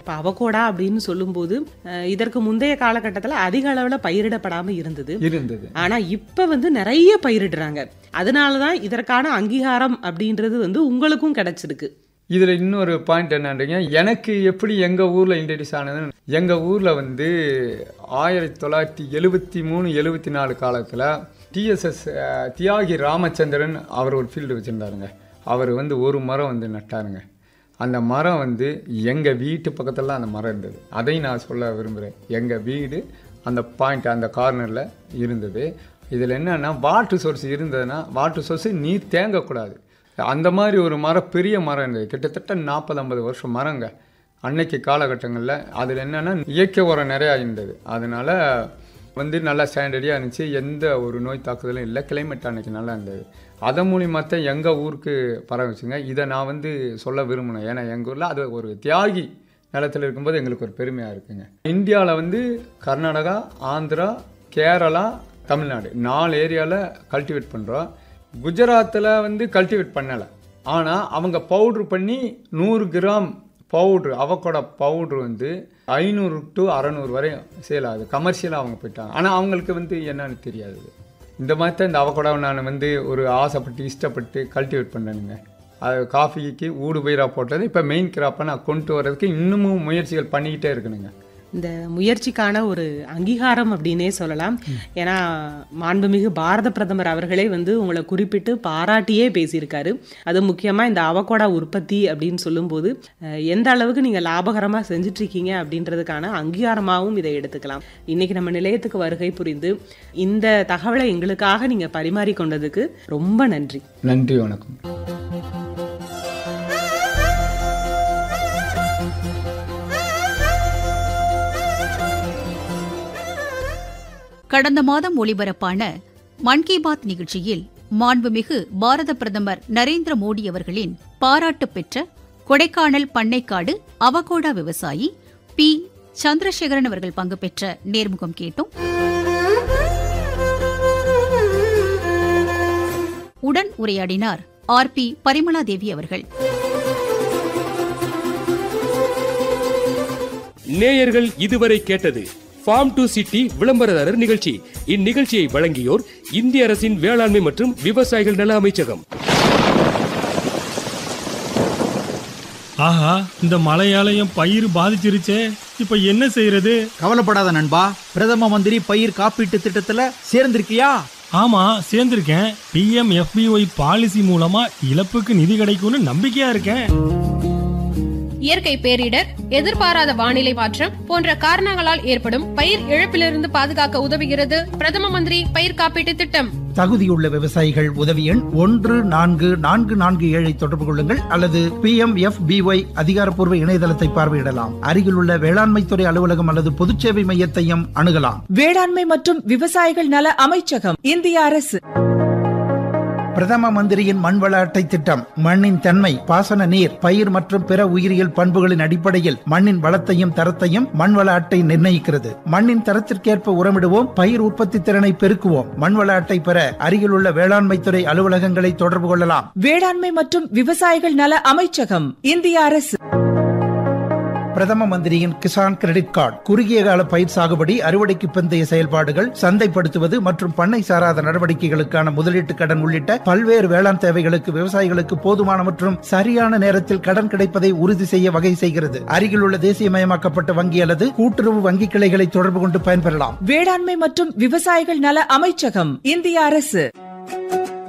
இப்போ அவகோடா அப்படின்னு சொல்லும்போது அஹ், இதற்கு முந்தைய காலகட்டத்தில் அதிக அளவில் பயிரிடப்படாம இருந்தது இருந்தது ஆனா இப்ப வந்து நிறைய பயிரிடுறாங்க அதனாலதான் இதற்கான அங்கீகாரம் அப்படின்றது வந்து உங்களுக்கும் கிடைச்சிருக்கு இதில் இன்னொரு பாயிண்ட் என்னன்றீங்க எனக்கு எப்படி எங்கள் ஊரில் இன்ட்ரடியூஸ் ஆனதுன்னு எங்கள் ஊரில் வந்து ஆயிரத்தி தொள்ளாயிரத்தி எழுபத்தி மூணு எழுபத்தி நாலு காலத்தில் டிஎஸ்எஸ் தியாகி ராமச்சந்திரன் அவர் ஒரு ஃபீல்டு வச்சுருந்தாருங்க அவர் வந்து ஒரு மரம் வந்து நட்டாருங்க அந்த மரம் வந்து எங்கள் வீட்டு பக்கத்தில் அந்த மரம் இருந்தது அதையும் நான் சொல்ல விரும்புகிறேன் எங்கள் வீடு அந்த பாயிண்ட் அந்த கார்னரில் இருந்தது இதில் என்னென்னா வாட்டர் சோர்ஸ் இருந்ததுன்னா வாட்டர் சோர்ஸ் நீர் தேங்கக்கூடாது அந்த மாதிரி ஒரு மரம் பெரிய மரம் இருந்தது கிட்டத்தட்ட நாற்பது ஐம்பது வருஷம் மரங்க அன்னைக்கு காலகட்டங்களில் அதில் என்னென்னா இயற்கை உரம் நிறையா இருந்தது அதனால் வந்து நல்லா ஸ்டாண்டர்டியாக இருந்துச்சு எந்த ஒரு நோய் தாக்குதலும் இல்லை கிளைமேட் அன்னைக்கு நல்லா இருந்தது அதன் மூலியமாக தான் எங்கள் ஊருக்கு பரவுச்சுங்க இதை நான் வந்து சொல்ல விரும்பினேன் ஏன்னா எங்கள் ஊரில் அது ஒரு தியாகி நிலத்தில் இருக்கும்போது எங்களுக்கு ஒரு பெருமையாக இருக்குங்க இந்தியாவில் வந்து கர்நாடகா ஆந்திரா கேரளா தமிழ்நாடு நாலு ஏரியாவில் கல்டிவேட் பண்ணுறோம் குஜராத்தில் வந்து கல்டிவேட் பண்ணலை ஆனால் அவங்க பவுட்ரு பண்ணி நூறு கிராம் பவுட்ரு அவக்கோட பவுட்ரு வந்து ஐநூறு டு அறநூறு வரை சேல் ஆகுது கமர்ஷியலாக அவங்க போயிட்டாங்க ஆனால் அவங்களுக்கு வந்து என்னன்னு தெரியாது இது. இந்த மாதிரி தான் இந்த அவக்கோடாவை நான் வந்து ஒரு ஆசைப்பட்டு இஷ்டப்பட்டு கல்டிவேட் பண்ணேனுங்க அது காஃபிக்கு ஊடு பயிராக போட்டது இப்போ மெயின் கிராப்பை நான் கொண்டு வர்றதுக்கு இன்னமும் முயற்சிகள் பண்ணிக்கிட்டே இருக்கணுங்க இந்த முயற்சிக்கான ஒரு அங்கீகாரம் அப்படின்னே சொல்லலாம் ஏன்னா மாண்புமிகு பாரத பிரதமர் அவர்களே வந்து உங்களை குறிப்பிட்டு பாராட்டியே பேசியிருக்காரு அது முக்கியமாக இந்த அவகோடா உற்பத்தி அப்படின்னு சொல்லும்போது அஹ், எந்த அளவுக்கு நீங்கள் லாபகரமாக செஞ்சுட்டு இருக்கீங்க அப்படின்றதுக்கான அங்கீகாரமாகவும் இதை எடுத்துக்கலாம் இன்னைக்கு நம்ம நிலையத்துக்கு வருகை புரிந்து இந்த தகவலை எங்களுக்காக நீங்கள் பரிமாறிக்கொண்டதுக்கு ரொம்ப நன்றி நன்றி வணக்கம் கடந்த மாதம் ஒளிபரப்பான மன் கி பாத் நிகழ்ச்சியில் மாண்புமிகு பாரத பிரதமர் நரேந்திர மோடி அவர்களின் பாராட்டு பெற்ற கொடைக்கானல் பண்ணைக்காடு அவகோடா விவசாயி பி சந்திரசேகரன் அவர்கள் பங்கு பெற்ற நேர்முகம் கேட்டோம் உடன் உரையாடினார் ஆர் பி பரிமளா தேவி அவர்கள் நேயர்கள் இதுவரை கேட்டது ஃபார்ம் டு சிட்டி விளம்பரதாரர் நிகழ்ச்சி இந்நிகழ்ச்சியை வழங்கியோர் இந்திய அரசின் வேளாண்மை மற்றும் விவசாயிகள் நல அமைச்சகம் ஆஹா இந்த மழையாலயம் பயிர் பாதிச்சிருச்சே இப்ப என்ன செய்யறது கவலைப்படாத நண்பா பிரதம மந்திரி பயிர் காப்பீட்டு திட்டத்துல சேர்ந்திருக்கியா ஆமா சேர்ந்திருக்கேன் பிஎம் எஃபிஒய் பாலிசி மூலமா இழப்புக்கு நிதி கிடைக்கும்னு நம்பிக்கையா இருக்கேன் இயற்கை பேரிடர் எதிர்பாராத வானிலை மாற்றம் போன்ற காரணங்களால் ஏற்படும் பயிர் இழப்பிலிருந்து பாதுகாக்க உதவுகிறது பிரதம மந்திரி பயிர் காப்பீட்டு திட்டம் தகுதியுள்ள விவசாயிகள் உதவி எண் ஒன்று நான்கு நான்கு நான்கு ஏழை தொடர்பு கொள்ளுங்கள் அல்லது பி எம் எஃப் பிஒய் அதிகாரப்பூர்வ இணையதளத்தை பார்வையிடலாம் அருகிலுள்ள வேளாண்மைத்துறை அலுவலகம் அல்லது பொதுச்சேவை மையத்தையும் அணுகலாம் வேளாண்மை மற்றும் விவசாயிகள் நல அமைச்சகம் இந்திய அரசு பிரதம மந்திரியின் மண்வள அட்டை திட்டம் மண்ணின் தன்மை பாசன நீர் பயிர் மற்றும் பிற உயிரியல் பண்புகளின் அடிப்படையில் மண்ணின் வளத்தையும் தரத்தையும் மண்வள அட்டை நிர்ணயிக்கிறது மண்ணின் தரத்திற்கேற்ப உரமிடுவோம் பயிர் உற்பத்தி திறனை பெருக்குவோம் மண்வள அட்டை பெற அருகிலுள்ள வேளாண்மைத்துறை அலுவலகங்களை தொடர்பு கொள்ளலாம் வேளாண்மை மற்றும் விவசாயிகள் நல அமைச்சகம் இந்திய அரசு பிரதம மந்திரியின் கிசான் கிரெடிட் கார்டு குறுகிய கால பயிர் சாகுபடி அறுவடைக்கு பிந்தைய செயல்பாடுகள் சந்தைப்படுத்துவது மற்றும் பண்ணை சாராத நடவடிக்கைகளுக்கான முதலீட்டு கடன் உள்ளிட்ட பல்வேறு வேளாண் தேவைகளுக்கு விவசாயிகளுக்கு போதுமான மற்றும் சரியான நேரத்தில் கடன் கிடைப்பதை உறுதி செய்ய வகை செய்கிறது அருகிலுள்ள தேசியமயமாக்கப்பட்ட வங்கி அல்லது கூட்டுறவு வங்கி கிளைகளை தொடர்பு கொண்டு பயன்பெறலாம் வேளாண்மை மற்றும் விவசாயிகள் நல அமைச்சகம் இந்திய அரசு